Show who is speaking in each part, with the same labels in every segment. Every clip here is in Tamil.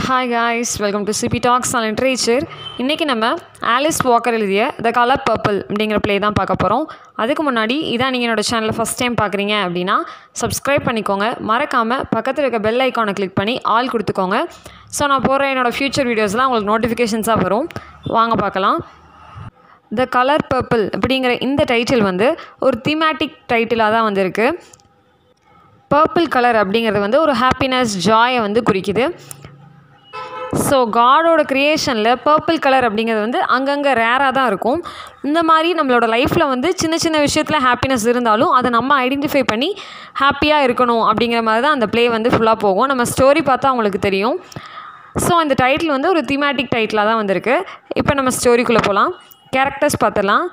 Speaker 1: hi guys welcome to CB talks on literature இன்றைக்கி நம்ம ஆலிஸ் வாக்கர் எழுதிய த கலர் பர்பிள் அப்படிங்கிற ப்ளே தான் பார்க்க போகிறோம் அதுக்கு முன்னாடி இதான் நீங்கள் என்னோடய சேனலை ஃபஸ்ட் டைம் பார்க்குறீங்க அப்படின்னா சப்ஸ்கிரைப் பண்ணிக்கோங்க மறக்காமல் பக்கத்தில் இருக்க பெல் ஐக்கானை கிளிக் பண்ணி ஆல் கொடுத்துக்கோங்க ஸோ நான் போகிற என்னோடய ஃப்யூச்சர் வீடியோஸ்லாம் உங்களுக்கு நோட்டிஃபிகேஷன்ஸாக வரும் வாங்க பார்க்கலாம் த கலர் பர்பிள் அப்படிங்கிற இந்த டைட்டில் வந்து ஒரு தீமேட்டிக் டைட்டிலாக தான் வந்திருக்கு பர்பிள் கலர் அப்படிங்கிறது வந்து ஒரு ஹாப்பினஸ் ஜாயை வந்து குறிக்குது ஸோ காடோட க்ரியேஷனில் பர்பிள் கலர் அப்படிங்கிறது வந்து அங்கங்கே ரேராக தான் இருக்கும் இந்த மாதிரி நம்மளோட லைஃப்பில் வந்து சின்ன சின்ன விஷயத்தில் ஹாப்பினஸ் இருந்தாலும் அதை நம்ம ஐடென்டிஃபை பண்ணி ஹாப்பியாக இருக்கணும் அப்படிங்கிற மாதிரி தான் அந்த ப்ளே வந்து ஃபுல்லாக போகும் நம்ம ஸ்டோரி பார்த்தா அவங்களுக்கு தெரியும் ஸோ இந்த டைட்டில் வந்து ஒரு தீமேட்டிக் டைட்டிலாக தான் வந்திருக்கு இப்போ நம்ம ஸ்டோரிக்குள்ளே போகலாம் கேரக்டர்ஸ் பார்த்துடலாம்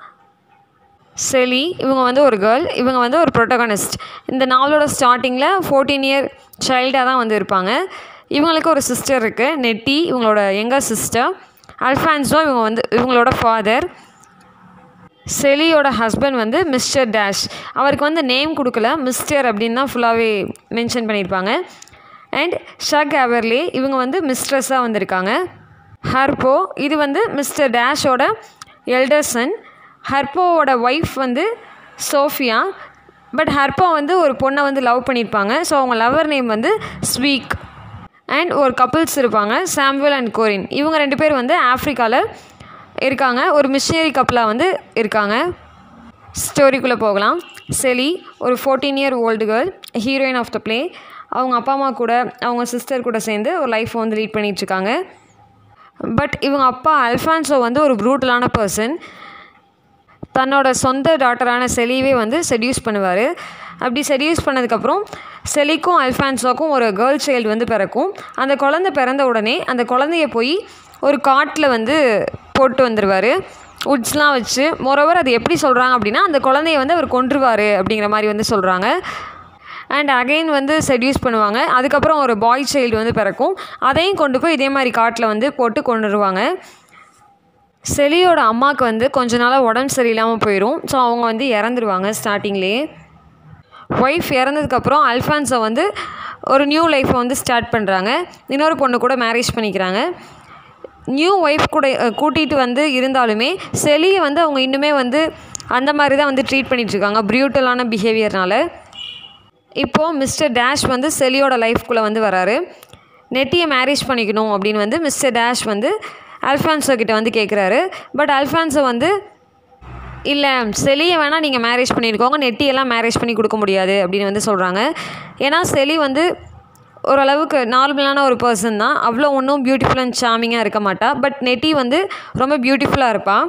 Speaker 1: செலி இவங்க வந்து ஒரு கேர்ள் இவங்க வந்து ஒரு ப்ரொட்டகனிஸ்ட் இந்த நாவலோட ஸ்டார்டிங்கில் ஃபோர்டீன் இயர் சைல்டாக தான் வந்து இருப்பாங்க இவங்களுக்கு ஒரு சிஸ்டர் இருக்குது நெட்டி இவங்களோட எங்கர் சிஸ்டர் அல்ஃபான்ஸோ இவங்க வந்து இவங்களோட ஃபாதர் செலியோட ஹஸ்பண்ட் வந்து மிஸ்டர் டேஷ் அவருக்கு வந்து நேம் கொடுக்கல மிஸ்டர் அப்படின்னு தான் ஃபுல்லாகவே மென்ஷன் பண்ணியிருப்பாங்க அண்ட் ஷக் அவர்லே இவங்க வந்து மிஸ்ட்ரஸாக வந்திருக்காங்க ஹர்போ இது வந்து மிஸ்டர் டேஷோட எல்டர் சன் ஹர்போவோட ஒய்ஃப் வந்து சோஃபியா பட் ஹர்போ வந்து ஒரு பொண்ணை வந்து லவ் பண்ணியிருப்பாங்க ஸோ அவங்க லவர் நேம் வந்து ஸ்வீக் அண்ட் ஒரு கப்புள்ஸ் இருப்பாங்க சாம்வல் அண்ட் கோரின் இவங்க ரெண்டு பேர் வந்து ஆஃப்ரிக்காவில் இருக்காங்க ஒரு மிஷினரி கப்பலாக வந்து இருக்காங்க ஸ்டோரிக்குள்ளே போகலாம் செலி ஒரு fourteen year old girl heroine of the play அவங்க அப்பா அம்மா கூட அவங்க சிஸ்டர் கூட சேர்ந்து ஒரு லைஃப்பை வந்து லீட் பண்ணிகிட்ருக்காங்க பட் இவங்க அப்பா அல்ஃபான்ஸோ வந்து ஒரு ப்ரூட்டலான பர்சன் தன்னோட சொந்த டாட்டரான செலியவே வந்து செடியூஸ் பண்ணுவார் அப்படி செடியூஸ் பண்ணதுக்கப்புறம் செலிக்கும் அல்ஃபான்ஸோக்கும் ஒரு கேர்ள் சைல்டு வந்து பிறக்கும் அந்த குழந்தை பிறந்த உடனே அந்த குழந்தைய போய் ஒரு காட்டில் வந்து போட்டு வந்துடுவார் உட்ஸ்லாம் வச்சு மொரோவர் அது எப்படி சொல்கிறாங்க அப்படின்னா அந்த குழந்தைய வந்து அவர் கொன்றுவார் அப்படிங்கிற மாதிரி வந்து சொல்கிறாங்க அண்ட் அகெயின் வந்து செடியூஸ் பண்ணுவாங்க அதுக்கப்புறம் ஒரு பாய் சைல்டு வந்து பிறக்கும் அதையும் கொண்டு போய் இதே மாதிரி காட்டில் வந்து போட்டு கொண்டுருவாங்க செலியோட அம்மாவுக்கு வந்து கொஞ்ச நாளாக உடம்பு சரியில்லாமல் போயிடும் ஸோ அவங்க வந்து இறந்துருவாங்க ஸ்டார்டிங்லேயே ஒய்ஃப் இறந்ததுக்கப்புறம் அல்ஃபான்ஸை வந்து ஒரு நியூ லைஃப்பை வந்து ஸ்டார்ட் பண்ணுறாங்க இன்னொரு பொண்ணு கூட மேரேஜ் பண்ணிக்கிறாங்க நியூ ஒய்ஃப் கூட கூட்டிகிட்டு வந்து இருந்தாலுமே செலியை வந்து அவங்க இன்னுமே வந்து அந்த மாதிரி தான் வந்து ட்ரீட் பண்ணிகிட்ருக்காங்க ப்ரியூட்டலான பிஹேவியர்னால இப்போது மிஸ்டர் டேஷ் வந்து செலியோட லைஃப்குள்ளே வந்து வராரு நெட்டியை மேரேஜ் பண்ணிக்கணும் அப்படின்னு வந்து மிஸ்டர் டேஷ் வந்து அல்ஃபான்ஸோ கிட்ட வந்து கேட்குறாரு பட் அல்ஃபான்ஸோ வந்து இல்லை செலியை வேணால் நீங்கள் மேரேஜ் பண்ணியிருக்கோங்க நெட்டியெல்லாம் மேரேஜ் பண்ணி கொடுக்க முடியாது அப்படின்னு வந்து சொல்கிறாங்க ஏன்னா செலி வந்து ஓரளவுக்கு நார்மலான ஒரு பர்சன் தான் அவ்வளோ ஒன்றும் பியூட்டிஃபுல் அண்ட் சாமிங்காக இருக்க மாட்டா பட் நெட்டி வந்து ரொம்ப பியூட்டிஃபுல்லாக இருப்பாள்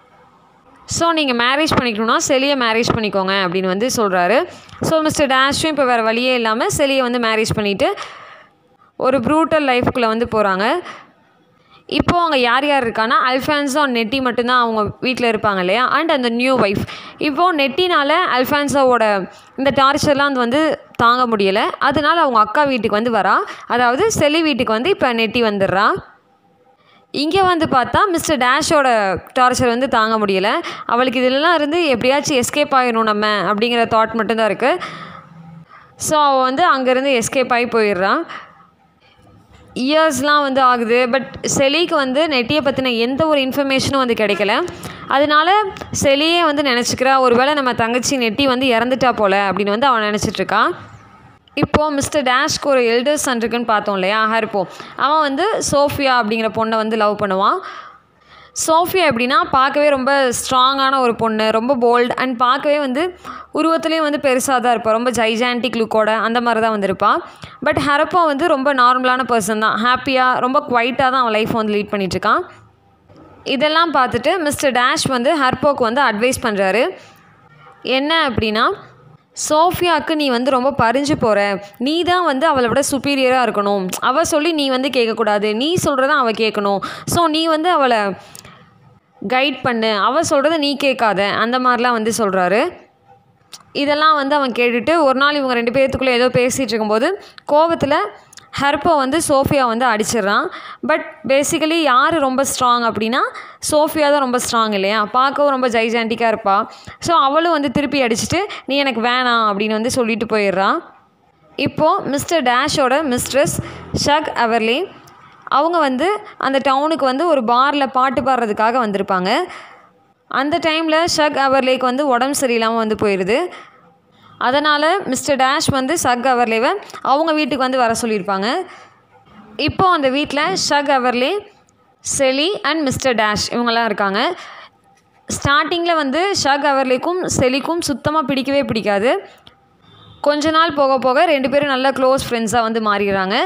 Speaker 1: ஸோ நீங்கள் மேரேஜ் பண்ணிக்கணும்னா செலியை மேரேஜ் பண்ணிக்கோங்க அப்படின்னு வந்து சொல்கிறாரு ஸோ மிஸ்டர் டேஷும் இப்போ வேறு வழியே இல்லாமல் செலியை வந்து மேரேஜ் பண்ணிவிட்டு ஒரு ப்ரூட்டல் லைஃப்குள்ளே வந்து போகிறாங்க இப்போது அவங்க யார் யார் இருக்கான்னா அல்ஃபான்ஸோ நெட்டி மட்டும்தான் அவங்க வீட்டில் இருப்பாங்க இல்லையா அண்ட் அந்த நியூ ஒய்ஃப் இப்போது நெட்டினால் அல்ஃபான்ஸோவோட இந்த டார்ச்சர்லாம் வந்து தாங்க முடியலை அதனால் அவங்க அக்கா வீட்டுக்கு வந்து வரா அதாவது செலி வீட்டுக்கு வந்து இப்போ நெட்டி வந்துடுறா இங்கே வந்து பார்த்தா மிஸ்டர் டேஷோட டார்ச்சர் வந்து தாங்க முடியலை அவளுக்கு இதெல்லாம் இருந்து எப்படியாச்சும் எஸ்கேப் ஆகிடணும் நம்ம அப்படிங்கிற தாட் மட்டும்தான் இருக்குது ஸோ அவள் வந்து அங்கேருந்து எஸ்கேப் ஆகி போயிடுறான் இயர்ஸ்லாம் வந்து ஆகுது பட் செலிக்கு வந்து நெட்டியை பற்றின எந்த ஒரு இன்ஃபர்மேஷனும் வந்து கிடைக்கல அதனால செலியே வந்து நினச்சிக்கிறா ஒருவேளை நம்ம தங்கச்சி நெட்டி வந்து இறந்துட்டா போல் அப்படின்னு வந்து அவன் நினச்சிட்ருக்கா இப்போது மிஸ்டர் டேஷ்க்கு ஒரு எல்டர் சன் இருக்குன்னு பார்த்தோம் இல்லையா ஹர்போ அவன் வந்து சோஃபியா அப்படிங்கிற பொண்ணை வந்து லவ் பண்ணுவான் சோஃபியா எப்படின்னா பார்க்கவே ரொம்ப ஸ்ட்ராங்கான ஒரு பொண்ணு ரொம்ப போல்ட் அண்ட் பார்க்கவே வந்து உருவத்துலேயும் வந்து பெருசாக தான் இருப்பாள் ரொம்ப ஜைஜான்டிக் லுக்கோட அந்த மாதிரி தான் வந்திருப்பாள் பட் ஹரப்போ வந்து ரொம்ப நார்மலான பர்சன் தான் ஹாப்பியாக ரொம்ப குவைட்டாக தான் அவன் லைஃப் வந்து லீட் பண்ணிகிட்ருக்கான் இதெல்லாம் பார்த்துட்டு மிஸ்டர் டேஷ் வந்து ஹர்போக்கு வந்து அட்வைஸ் பண்ணுறாரு என்ன அப்படின்னா சோஃபியாவுக்கு நீ வந்து ரொம்ப பறிஞ்சு போகிற நீ தான் வந்து அவளை விட சுப்பீரியராக இருக்கணும் அவள் சொல்லி நீ வந்து கேட்கக்கூடாது நீ சொல்கிறத அவள் கேட்கணும் ஸோ நீ வந்து அவளை கைட் பண்ணு அவள் சொல்கிறத நீ கேட்காத அந்த மாதிரிலாம் வந்து சொல்கிறாரு இதெல்லாம் வந்து அவன் கேட்டுட்டு ஒரு நாள் இவங்க ரெண்டு பேர்த்துக்குள்ளே ஏதோ பேசிகிட்டு இருக்கும்போது கோவத்தில் ஹர்போ வந்து சோஃபியா வந்து அடிச்சிடுறான் பட் பேசிக்கலி யார் ரொம்ப ஸ்ட்ராங் அப்படின்னா சோஃபியா தான் ரொம்ப ஸ்ட்ராங் இல்லையா பார்க்கவும் ரொம்ப ஜைஜாண்டிக்காக இருப்பாள் ஸோ அவளும் வந்து திருப்பி அடிச்சுட்டு நீ எனக்கு வேணாம் அப்படின்னு வந்து சொல்லிட்டு போயிடுறான் இப்போது மிஸ்டர் டேஷோட மிஸ்ட்ரஸ் ஷக் அவர்லே அவங்க வந்து அந்த டவுனுக்கு வந்து ஒரு பாரில் பாட்டு பாடுறதுக்காக வந்திருப்பாங்க அந்த டைமில் ஷக் அவர்லேக்கு வந்து உடம்பு சரியில்லாமல் வந்து போயிடுது அதனால் மிஸ்டர் டேஷ் வந்து ஷக் அவர்லேவை அவங்க வீட்டுக்கு வந்து வர சொல்லியிருப்பாங்க இப்போ அந்த வீட்டில் ஷக் அவர்லே செலி அண்ட் மிஸ்டர் டேஷ் இவங்கெல்லாம் இருக்காங்க ஸ்டார்டிங்கில் வந்து ஷக் அவர்லேக்கும் செலிக்கும் சுத்தமாக பிடிக்கவே பிடிக்காது கொஞ்ச நாள் போக போக ரெண்டு பேரும் நல்ல க்ளோஸ் ஃப்ரெண்ட்ஸாக வந்து மாறிடுறாங்க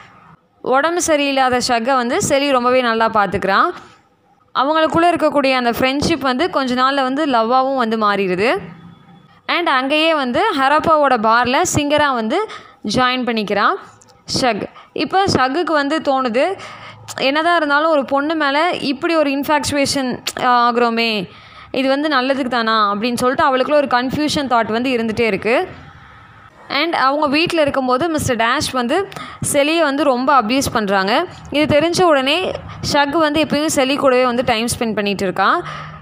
Speaker 1: உடம்பு சரியில்லாத ஷக்கை வந்து செலி ரொம்பவே நல்லா பார்த்துக்கிறான் அவங்களுக்குள்ளே இருக்கக்கூடிய அந்த ஃப்ரெண்ட்ஷிப் வந்து கொஞ்ச நாளில் வந்து லவ்வாகவும் வந்து மாறிடுது அண்ட் அங்கேயே வந்து ஹரப்பாவோட பாரில் சிங்கராக வந்து ஜாயின் பண்ணிக்கிறான் ஷக் இப்போ ஷக்குக்கு வந்து தோணுது என்னதான் இருந்தாலும் ஒரு பொண்ணு மேலே இப்படி ஒரு இன்ஃபாக்சுவேஷன் ஆகுறோமே இது வந்து நல்லதுக்கு தானா அப்படின்னு சொல்லிட்டு அவளுக்குள்ள ஒரு கன்ஃபியூஷன் தாட் வந்து இருந்துகிட்டே இருக்குது அண்ட் அவங்க வீட்டில் இருக்கும்போது மிஸ்டர் டேஷ் வந்து செலியை வந்து ரொம்ப அப்யூஸ் பண்ணுறாங்க இது தெரிஞ்ச உடனே ஷக் வந்து எப்பயும் செலி கூடவே வந்து டைம் ஸ்பெண்ட் பண்ணிகிட்டு இருக்கான்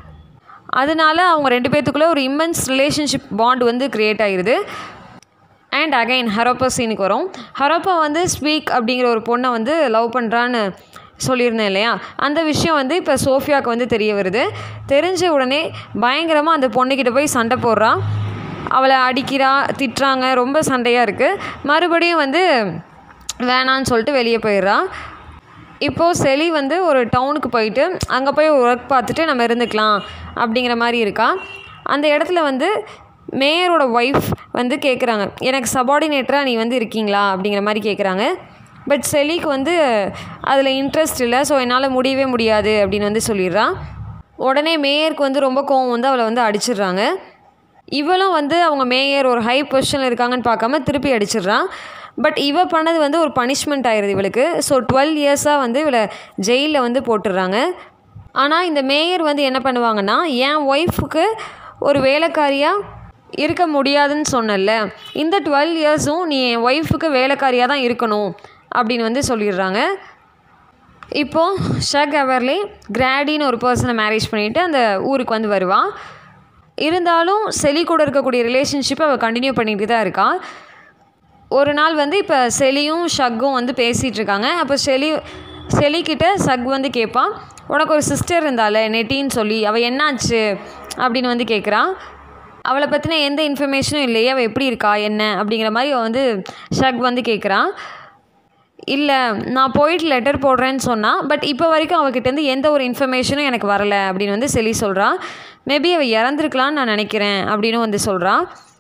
Speaker 1: அதனால அவங்க ரெண்டு பேர்த்துக்குள்ளே ஒரு இம்மென்ஸ் ரிலேஷன்ஷிப் பாண்ட் வந்து க்ரியேட் ஆகிடுது அண்ட் அகைன் ஹரோப்பா சீனுக்கு வரும் ஹரோப்பா வந்து ஸ்பீக் அப்படிங்கிற ஒரு பொண்ணை வந்து லவ் பண்ணுறான்னு சொல்லியிருந்தேன் இல்லையா அந்த விஷயம் வந்து இப்போ சோஃபியாவுக்கு வந்து தெரிய வருது தெரிஞ்ச உடனே பயங்கரமாக அந்த பொண்ணுக்கிட்ட போய் சண்டை போடுறான் அவளை அடிக்கிறா திட்டுறாங்க ரொம்ப சண்டையாக இருக்குது மறுபடியும் வந்து வேணான்னு சொல்லிட்டு வெளியே போயிடுறா இப்போது செலி வந்து ஒரு டவுனுக்கு போயிட்டு அங்கே போய் ஒர்க் பார்த்துட்டு நம்ம இருந்துக்கலாம் அப்படிங்கிற மாதிரி இருக்கா அந்த இடத்துல வந்து மேயரோட ஒய்ஃப் வந்து கேட்குறாங்க எனக்கு சபார்டினேட்டராக நீ வந்து இருக்கீங்களா அப்படிங்கிற மாதிரி கேட்குறாங்க பட் செலிக்கு வந்து அதில் இன்ட்ரெஸ்ட் இல்லை ஸோ என்னால் முடியவே முடியாது அப்படின்னு வந்து சொல்லிடுறான் உடனே மேயருக்கு வந்து ரொம்ப கோவம் வந்து அவளை வந்து அடிச்சிடுறாங்க இவளும் வந்து அவங்க மேயர் ஒரு ஹை பொசிஷனில் இருக்காங்கன்னு பார்க்காம திருப்பி அடிச்சிடுறான் பட் இவ பண்ணது வந்து ஒரு பனிஷ்மெண்ட் ஆயிடுது இவளுக்கு ஸோ டுவெல் இயர்ஸாக வந்து இவளை ஜெயிலில் வந்து போட்டுடுறாங்க ஆனால் இந்த மேயர் வந்து என்ன பண்ணுவாங்கன்னா என் ஒய்ஃபுக்கு ஒரு வேலைக்காரியாக இருக்க முடியாதுன்னு சொன்னல இந்த டுவெல் இயர்ஸும் நீ என் ஒய்ஃபுக்கு வேலைக்காரியாக தான் இருக்கணும் அப்படின்னு வந்து சொல்லிடுறாங்க இப்போது ஷக் அவர்லே கிராடின்னு ஒரு பர்சனை மேரேஜ் பண்ணிவிட்டு அந்த ஊருக்கு வந்து வருவான் இருந்தாலும் செலி கூட இருக்கக்கூடிய ரிலேஷன்ஷிப்பை அவள் கண்டினியூ பண்ணிட்டு தான் இருக்கா ஒரு நாள் வந்து இப்போ செலியும் ஷக்கும் வந்து பேசிகிட்டு இருக்காங்க அப்போ செலி செலிக்கிட்ட சக் வந்து கேட்பான் உனக்கு ஒரு சிஸ்டர் இருந்தால நெட்டின்னு சொல்லி அவள் என்னாச்சு அப்படின்னு வந்து கேட்குறான் அவளை பற்றின எந்த இன்ஃபர்மேஷனும் இல்லையே அவள் எப்படி இருக்கா என்ன அப்படிங்கிற மாதிரி அவள் வந்து ஷக் வந்து கேட்குறான் இல்லை நான் போயிட்டு லெட்டர் போடுறேன்னு சொன்னால் பட் இப்போ வரைக்கும் அவகிட்டேருந்து எந்த ஒரு இன்ஃபர்மேஷனும் எனக்கு வரலை அப்படின்னு வந்து செலி சொல்கிறா மேபி அவள் இறந்துருக்கலான்னு நான் நினைக்கிறேன் அப்படின்னு வந்து சொல்கிறா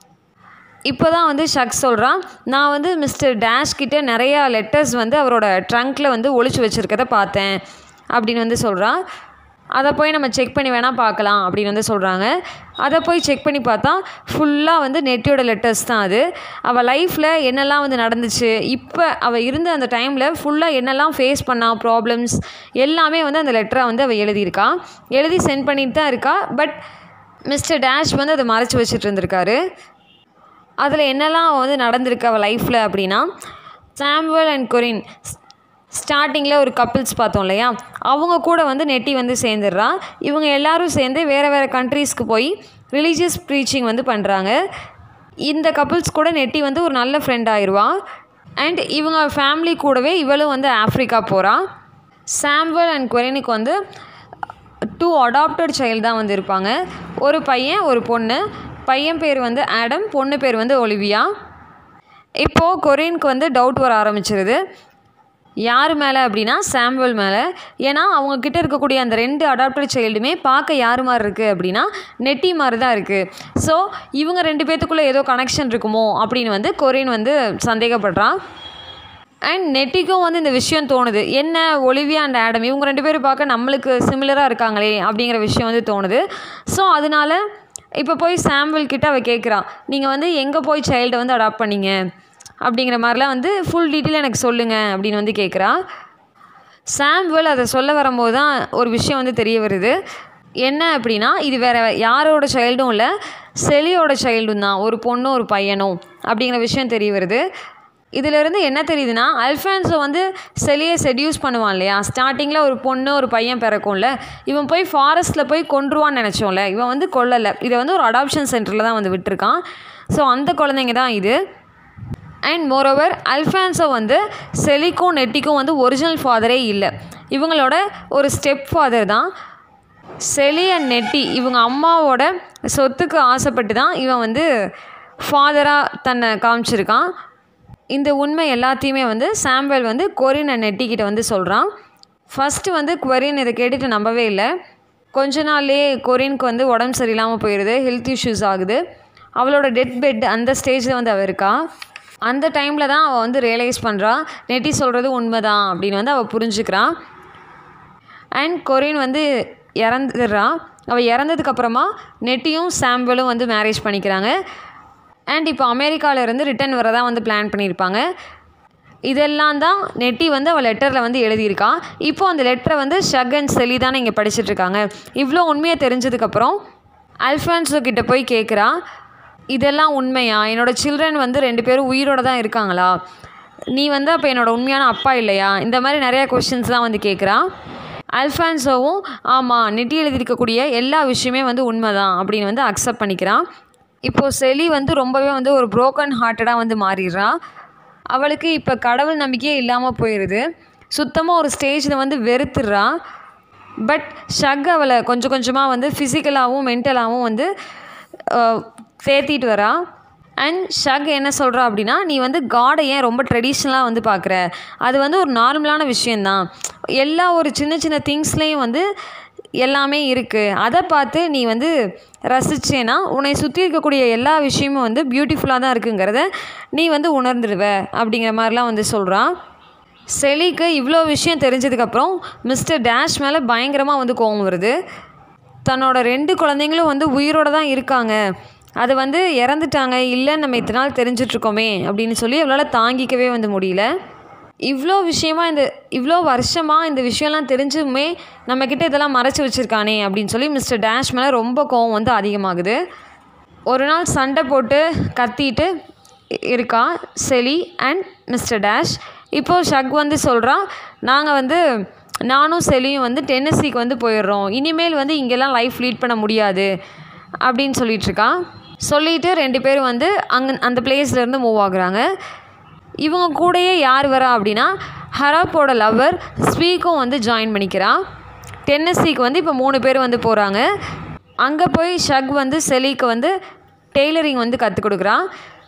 Speaker 1: இப்போ தான் வந்து ஷக் சொல்கிறான் நான் வந்து மிஸ்டர் டேஷ் கிட்ட நிறையா லெட்டர்ஸ் வந்து அவரோட ட்ரங்க்கில் வந்து ஒளிச்சு வச்சுருக்கத பார்த்தேன் அப்படின்னு வந்து சொல்கிறான் அதை போய் நம்ம செக் பண்ணி வேணால் பார்க்கலாம் அப்படின்னு வந்து சொல்கிறாங்க அதை போய் செக் பண்ணி பார்த்தா ஃபுல்லாக வந்து நெட்டியோட லெட்டர்ஸ் தான் அது அவள் லைஃப்பில் என்னெல்லாம் வந்து நடந்துச்சு இப்போ அவள் இருந்த அந்த டைமில் ஃபுல்லாக என்னெல்லாம் ஃபேஸ் பண்ணா ப்ராப்ளம்ஸ் எல்லாமே வந்து அந்த லெட்டரை வந்து அவள் எழுதியிருக்கா எழுதி சென்ட் பண்ணிட்டு தான் இருக்கா பட் மிஸ்டர் டேஷ் வந்து அதை மறைச்சி வச்சுட்டு இருந்திருக்காரு அதில் என்னெல்லாம் வந்து நடந்திருக்கு அவள் லைஃப்பில் அப்படின்னா சாம்வல் அண்ட் கொரின் ஸ்டார்டிங்கில் ஒரு கப்பிள்ஸ் பார்த்தோம் இல்லையா அவங்க கூட வந்து நெட்டி வந்து சேர்ந்துடுறா இவங்க எல்லாரும் சேர்ந்து வேறு வேறு கண்ட்ரீஸ்க்கு போய் ரிலீஜியஸ் ப்ரீச்சிங் வந்து பண்ணுறாங்க இந்த கப்பிள்ஸ் கூட நெட்டி வந்து ஒரு நல்ல ஃப்ரெண்ட் ஆயிடுவா அண்ட் இவங்க ஃபேமிலி கூடவே இவளும் வந்து ஆஃப்ரிக்கா போகிறா சாம்வல் அண்ட் கொரினுக்கு வந்து டூ அடாப்டட் சைல்டு தான் வந்து இருப்பாங்க ஒரு பையன் ஒரு பொண்ணு பையன் பேர் வந்து ஆடம் பொண்ணு பேர் வந்து ஒலிவியா இப்போது கொரியனுக்கு வந்து டவுட் வர ஆரம்பிச்சிருது யார் மேலே அப்படின்னா சாம்வல் மேலே ஏன்னா அவங்கக்கிட்ட இருக்கக்கூடிய அந்த ரெண்டு அடாப்டட் சைல்டுமே பார்க்க யார் மாதிரி இருக்குது அப்படின்னா நெட்டி மாதிரி தான் இருக்குது ஸோ இவங்க ரெண்டு பேர்த்துக்குள்ளே ஏதோ கனெக்ஷன் இருக்குமோ அப்படின்னு வந்து கொரியன் வந்து சந்தேகப்படுறான் அண்ட் நெட்டிக்கும் வந்து இந்த விஷயம் தோணுது என்ன ஒலிவியா அண்ட் ஆடம் இவங்க ரெண்டு பேரும் பார்க்க நம்மளுக்கு சிமிலராக இருக்காங்களே அப்படிங்கிற விஷயம் வந்து தோணுது ஸோ அதனால இப்போ போய் சாம்பிள் கிட்ட அவள் கேட்குறான் நீங்கள் வந்து எங்கே போய் சைல்டை வந்து அடாப்ட் பண்ணீங்க அப்படிங்கிற மாதிரிலாம் வந்து ஃபுல் டீட்டெயில் எனக்கு சொல்லுங்கள் அப்படின்னு வந்து கேட்குறா சாம்வெல் அதை சொல்ல வரும்போது தான் ஒரு விஷயம் வந்து தெரிய வருது என்ன அப்படின்னா இது வேறு யாரோட சைல்டும் இல்லை செலியோட சைல்டும் தான் ஒரு பொண்ணும் ஒரு பையனும் அப்படிங்கிற விஷயம் தெரிய வருது இதிலிருந்து என்ன தெரியுதுன்னா அல்ஃபான்ஸோ வந்து செலியை செடியூஸ் பண்ணுவான் இல்லையா ஸ்டார்டிங்கில் ஒரு பொண்ணு ஒரு பையன் பிறக்கும்ல இவன் போய் ஃபாரஸ்ட்டில் போய் கொன்றுவான்னு நினச்சோம்ல இவன் வந்து கொல்லலை இதை வந்து ஒரு அடாப்ஷன் சென்டரில் தான் வந்து விட்டுருக்கான் ஸோ அந்த குழந்தைங்க தான் இது அண்ட் மோரோவர் அல்ஃபான்ஸோ வந்து செலிக்கும் நெட்டிக்கும் வந்து ஒரிஜினல் ஃபாதரே இல்லை இவங்களோட ஒரு ஸ்டெப் ஃபாதர் தான் செலி அண்ட் நெட்டி இவங்க அம்மாவோட சொத்துக்கு ஆசைப்பட்டு தான் இவன் வந்து ஃபாதராக தன்னை காமிச்சிருக்கான் இந்த உண்மை எல்லாத்தையுமே வந்து சாம்வெல் வந்து கொரின் அண்ட் நெட்டி கிட்ட வந்து சொல்கிறான் ஃபஸ்ட்டு வந்து கொரின் இதை கேட்டுட்டு நம்பவே இல்லை கொஞ்ச நாள்லேயே கொரினுக்கு வந்து உடம்பு சரியில்லாமல் போயிடுது ஹெல்த் இஷ்யூஸ் ஆகுது அவளோட டெத் பெட் அந்த ஸ்டேஜில் வந்து அவள் இருக்கா அந்த டைமில் தான் அவள் வந்து ரியலைஸ் பண்ணுறா நெட்டி சொல்கிறது உண்மைதான் அப்படின்னு வந்து அவள் புரிஞ்சுக்கிறான் அண்ட் கொரின் வந்து இறந்துடுறான் அவள் இறந்ததுக்கப்புறமா நெட்டியும் சாம்பலும் வந்து மேரேஜ் பண்ணிக்கிறாங்க அண்ட் இப்போ அமெரிக்காவிலேருந்து ரிட்டர்ன் வர தான் வந்து பிளான் பண்ணியிருப்பாங்க இதெல்லாம் தான் நெட்டி வந்து அவள் லெட்டரில் வந்து எழுதியிருக்கா இப்போ அந்த லெட்டரை வந்து ஷக் அண்ட் செலி தானே இங்கே படிச்சிட்ருக்காங்க இவ்வளோ உண்மையை தெரிஞ்சதுக்கப்புறம் அல்ஃபான்ஸோ கிட்ட போய் கேட்குறா இதெல்லாம் உண்மையா என்னோட சில்ட்ரன் வந்து ரெண்டு பேரும் உயிரோட தான் இருக்காங்களா நீ வந்து அப்போ என்னோட உண்மையான அப்பா இல்லையா இந்த மாதிரி நிறையா கொஷின்ஸ் தான் வந்து கேட்குறா அல்ஃபான்ஸோவும் ஆமாம் நெட்டி எழுதியிருக்கக்கூடிய எல்லா விஷயமே வந்து உண்மை தான் அப்படின்னு வந்து அக்செப்ட் பண்ணிக்கிறான் இப்போது செலி வந்து ரொம்பவே வந்து ஒரு broken ஹார்ட்டடாக வந்து மாறிடுறா அவளுக்கு இப்போ கடவுள் நம்பிக்கையே இல்லாமல் போயிடுது சுத்தமாக ஒரு ஸ்டேஜில் வந்து வெறுத்துடுறா பட் ஷக் அவளை கொஞ்சம் கொஞ்சமாக வந்து ஃபிசிக்கலாகவும் மென்டலாகவும் வந்து அஹ், தேத்திட்டு வரா அண்ட் ஷக் என்ன சொல்கிறா அப்படின்னா நீ வந்து காடை ஏன் ரொம்ப ட்ரெடிஷ்னலாக வந்து பார்க்குற அது வந்து ஒரு நார்மலான விஷயந்தான் எல்லா ஒரு சின்ன சின்ன திங்ஸ்லேயும் வந்து எல்லாமே இருக்குது அதை பார்த்து நீ வந்து ரசிச்சேன்னா உன்னை சுற்றி இருக்கக்கூடிய எல்லா விஷயமும் வந்து பியூட்டிஃபுல்லாக தான் இருக்குங்கிறத நீ வந்து உணர்ந்துடுவ அப்படிங்கிற மாதிரிலாம் வந்து சொல்கிறான் செலிக்கு இவ்வளோ விஷயம் தெரிஞ்சதுக்கப்புறம் மிஸ்டர் டேஷ் மேலே பயங்கரமாக வந்து கோவம் வருது தன்னோட ரெண்டு குழந்தைங்களும் வந்து உயிரோட தான் இருக்காங்க அது வந்து இறந்துட்டாங்க இல்லைன்னு நம்ம இத்தனை நாள் தெரிஞ்சிட்ருக்கோமே அப்படின்னு சொல்லி அவளால் தாங்கிக்கவே வந்து முடியல இவ்வளோ விஷயமா இந்த இவ்வளோ வருஷமாக இந்த விஷயம்லாம் தெரிஞ்சுமே நம்மக்கிட்ட இதெல்லாம் மறைச்சி வச்சுருக்கானே அப்படின்னு சொல்லி மிஸ்டர் டேஷ் மேலே ரொம்ப கோவம் வந்து அதிகமாகுது ஒரு நாள் சண்டை போட்டு கத்திட்டு இருக்கா செலி அண்ட் மிஸ்டர் டேஷ் இப்போது ஷக் வந்து சொல்கிறான் நாங்கள் வந்து நானும் செலியும் வந்து டென்னசிக்கு வந்து போயிடுறோம் இனிமேல் வந்து இங்கெல்லாம் லைஃப் லீட் பண்ண முடியாது அப்படின்னு சொல்லிட்டு இருக்கான் சொல்லிட்டு ரெண்டு பேரும் வந்து அங்கே அந்த பிளேஸ்லேருந்து மூவ் ஆகுறாங்க இவங்க கூடயே யார் வரா அப்படின்னா ஹராப்போட லவ்வர் ஸ்வீக்கும் வந்து ஜாயின் பண்ணிக்கிறான் டென்னசிக்கு வந்து இப்போ மூணு பேர் வந்து போகிறாங்க அங்கே போய் ஷக் வந்து செலிக்கு வந்து டெய்லரிங் வந்து கற்றுக் கொடுக்குறான்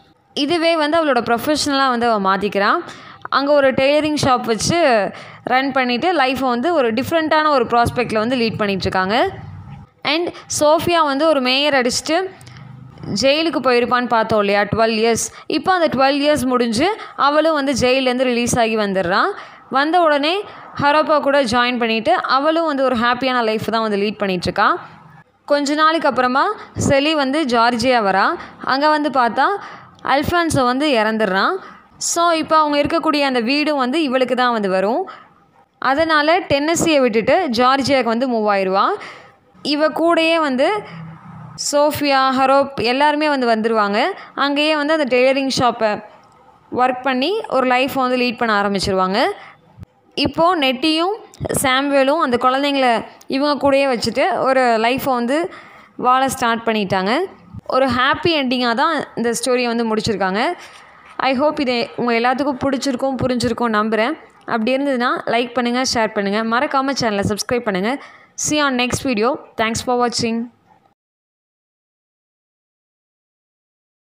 Speaker 1: இதுவே வந்து அவளோட ப்ரொஃபஷ்னலாக வந்து அவள் மாற்றிக்கிறான் அங்கே ஒரு டெய்லரிங் ஷாப் வச்சு ரன் பண்ணிவிட்டு லைஃப்பை வந்து ஒரு டிஃப்ரெண்ட்டான ஒரு ப்ராஸ்பெக்டில் வந்து லீட் பண்ணிகிட்ருக்காங்க அண்ட் சோஃபியா வந்து ஒரு மேயர் அடிச்சுட்டு ஜெயிலுக்கு போயிருப்பான்னு பார்த்தோம் இல்லையா டுவெல் இயர்ஸ் இப்போ அந்த டுவெல் இயர்ஸ் முடிஞ்சு அவளும் வந்து ஜெயிலேருந்து ரிலீஸ் ஆகி வந்துடுறான் வந்த உடனே ஹரோப்பா கூட ஜாயின் பண்ணிவிட்டு அவளும் வந்து ஒரு ஹாப்பியான லைஃப் தான் வந்து லீட் பண்ணிகிட்ருக்கா கொஞ்ச நாளைக்கு அப்புறமா செலி வந்து ஜார்ஜியா வரா அங்கே வந்து பார்த்தா அல்ஃபான்ஸோ வந்து இறந்துடுறான் ஸோ இப்போ அவங்க இருக்கக்கூடிய அந்த வீடும் வந்து இவளுக்கு தான் வந்து வரும் அதனால் டென்னசியை விட்டுட்டு ஜார்ஜியாவுக்கு வந்து மூவ் ஆயிடுவா இவ கூடயே வந்து சோஃபியா ஹரோப் எல்லாருமே வந்து வந்துடுவாங்க அங்கேயே வந்து அந்த டெய்லரிங் ஷாப்பை ஒர்க் பண்ணி ஒரு லைஃப்பை வந்து லீட் பண்ண ஆரம்பிச்சிருவாங்க இப்போது நெட்டியும் சாம்வேலும் அந்த குழந்தைங்கள இவங்க கூடயே வச்சுட்டு ஒரு லைஃப்பை வந்து வாழ ஸ்டார்ட் பண்ணிட்டாங்க ஒரு ஹாப்பி எண்டிங்காக தான் இந்த ஸ்டோரியை வந்து முடிச்சிருக்காங்க ஐ ஹோப் இது உங்கள் எல்லாத்துக்கும் பிடிச்சிருக்கும் புரிஞ்சிருக்கும் நம்புகிறேன் அப்படி இருந்ததுன்னா லைக் பண்ணுங்கள் ஷேர் பண்ணுங்கள் மறக்காமல் சேனலை சப்ஸ்கிரைப் பண்ணுங்கள் see on next video thanks for வாட்சிங்